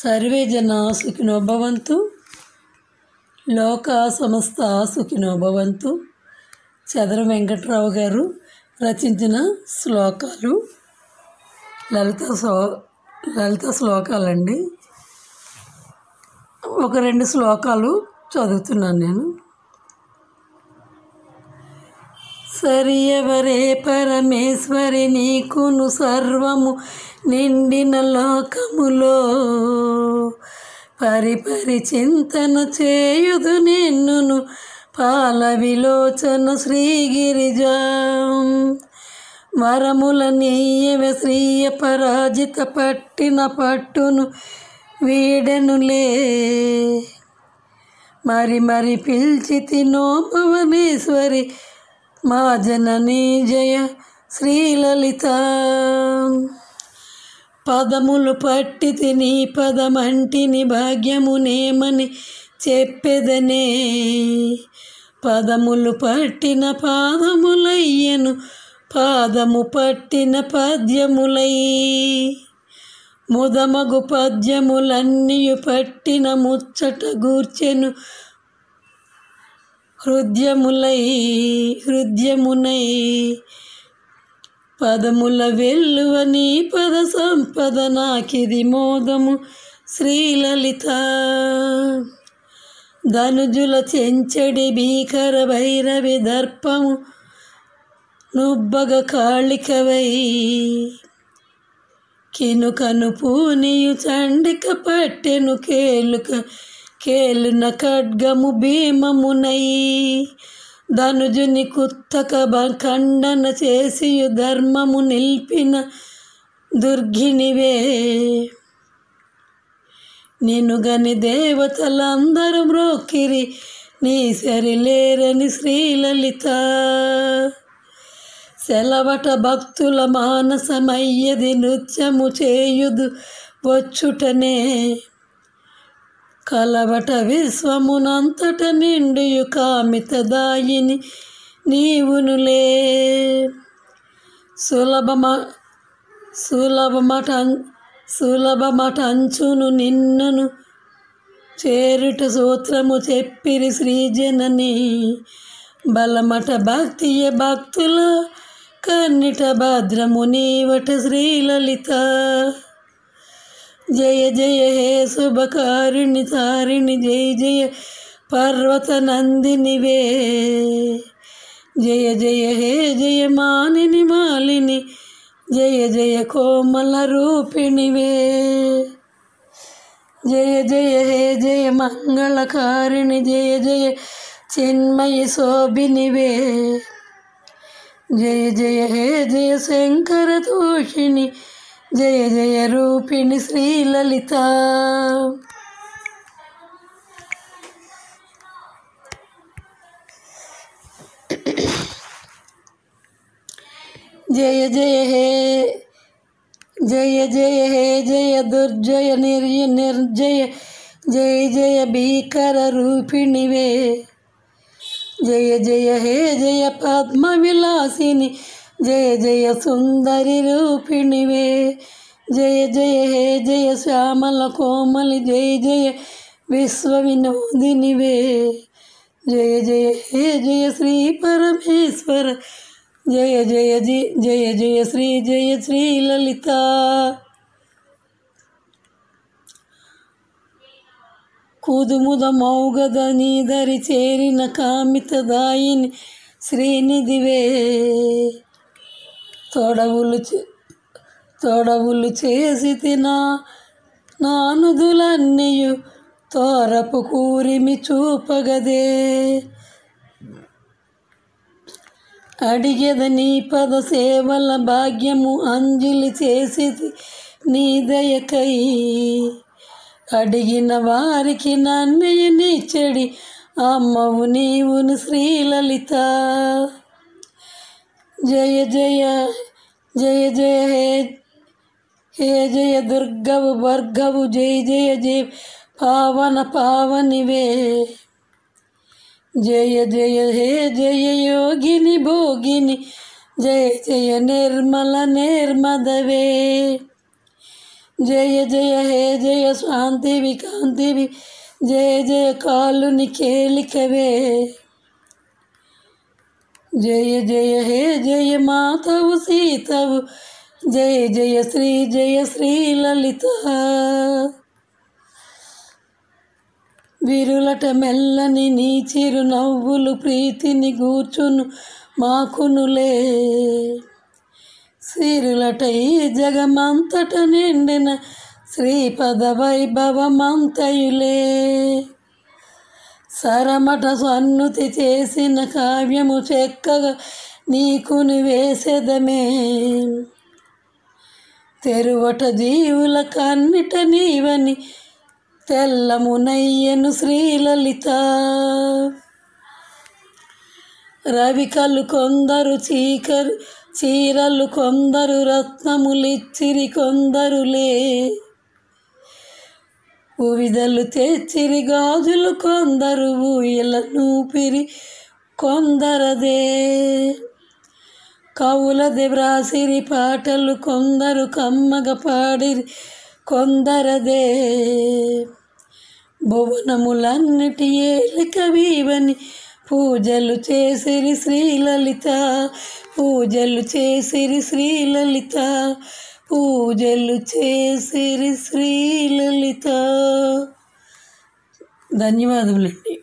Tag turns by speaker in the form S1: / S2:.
S1: survey జన సుఖినో భవంతు లోక సంస్థ సుఖినో భవంతు చదర వెంకట్రావు గారు రచించిన శ్లోకాలు లలిత శ్లో లలిత శ్లోకాలండి ఒక రెండు శ్లోకాలు చదువుతున్నాను నేను సరియవరే పరమేశ్వరి నీకును సర్వము నిండిన లోకములో పరిపరి చింతన చేయుదు నిన్నును పాల విలోచన శ్రీగిరిజా వరముల నీయవ శ్రీయ పరాజిత పట్టిన పట్టును వీడనులే మరి మరి పిలిచి నో భువనేశ్వరి మా జననీ జయ శ్రీలలిత పదములు పట్టి తిని పదమంటిని భాగ్యమునేమని చెప్పెదనే పదములు పట్టిన పాదములయ్యను పాదము పట్టిన పద్యములై ముదమగు పద్యములన్నీయు పట్టిన ముచ్చట గూర్చెను హృదయములై హృదయమునై పదముల వెల్లువని పద సంపద నాకిది మోదము శ్రీలలిత ధనుజుల చెంచడి భీకర భైరవి దర్పము నుబ్బగ కాళికవై కినుకను పూనియు చండిక పట్టెను కేలుక కేలున ఖడ్గము భీమమునై ధనుజుని కుత్తక బ- ఖండన చేసియు ధర్మము నిల్పిన దుర్గినివే నిన్ను గని దేవతలందరూ మ్రోక్కిరి నీ సరిలేరని శ్రీలలిత సెలవట భక్తుల మానసమయ్యది నృత్యము చేయుదు వచ్చుటనే కలవట విశ్వమునంతట నిండియు కామితదాయిని నీవునులే సులభమ సులభమట సులభమట అంచును నిన్నను చేరుట సూత్రము చెప్పిరి శ్రీజనని బలమట భక్తియ భక్తుల కన్నిట భద్రము నీవట శ్రీలలిత జయ జయ హే శుభకారిణి తారిణి జయ జయ పర్వత నందినివే జయ జయ హే జయ మానిని మాలిని జయ జయ కోమల రూపిణివే జయ జయ హే జయ మంగళకారిణి జయ జయ చిన్మయి శోభినివే జయ జయ హే జయ శంకర దోషిణి జయ జయ రూపిణి శ్రీలలిత జయ జయ హే జయ జయ హే జయ దుర్జయ నిర్య నిర్జయ జయ జయ భీకర రూపిణివే జయ జయ హే జయ పద్మ విలాసిని జయ జయ సుందరి రూపిణివే జయ జయ హే జయ శ్యామల కోమలి జయ జయ విశ్వ వినోదినివే జయ జయ హే జయ శ్రీ పరమేశ్వర జయ జయ జయ జయ జయ శ్రీ జయ శ్రీ లలిత కుదుముద మౌగద నీదరి చేరిన కామితదాయిని శ్రీనిధివే తొడవులు చే- తొడవులు చేసి తినా నానుదులన్నీయు తోరపు కూరిమి చూపగదే అడిగెద నీ పద సేవల భాగ్యము అంజలి చేసి నీ దయకై అడిగిన వారికి నన్నయ్య నీచెడి అమ్మవు నీవును శ్రీలలిత జయ జయ జయ జయ హే హే జయ దుర్గవు వర్గవు జయ జయ జయ పావన పావనివే జయ జయ హే జయ యోగిని భోగిని జయ జయ నిర్మల నిర్మదవే జయ జయ హే జయ శాంతివి కాంతివి జయ జయ కాలుని కేలికవే జయ జయ హే జయ మాతవు సీతవు జయ జయ శ్రీ జయ శ్రీ లలిత విరులట మెల్లని నీ చిరు నవ్వులు ప్రీతిని గూర్చును మాకునులే సిరులట ఈ జగమంతట నిండిన శ్రీపద వైభవమంతయులే సరమట సన్నుతి చేసిన కావ్యము చెక్కగా నీకుని వేసెదమే తెరువట జీవుల కన్నిట నీవని తెల్లమునయ్యను శ్రీలలిత రవికలు కొందరు చీకరు చీరలు కొందరు రత్నములిచ్చిరి కొందరులే ఉవిదలు తెచ్చిరి గాజులు కొందరు ఊయల నూపిరి కొందరదే కవులది వ్రాసిరి పాటలు కొందరు కమ్మగ పాడిరి కొందరదే భువనములన్నిటి ఏలిక వీవని పూజలు చేసిరి శ్రీలలిత పూజలు చేసిరి శ్రీలలిత పూజలు చేసిరి శ్రీలలిత ధన్యవాదములండి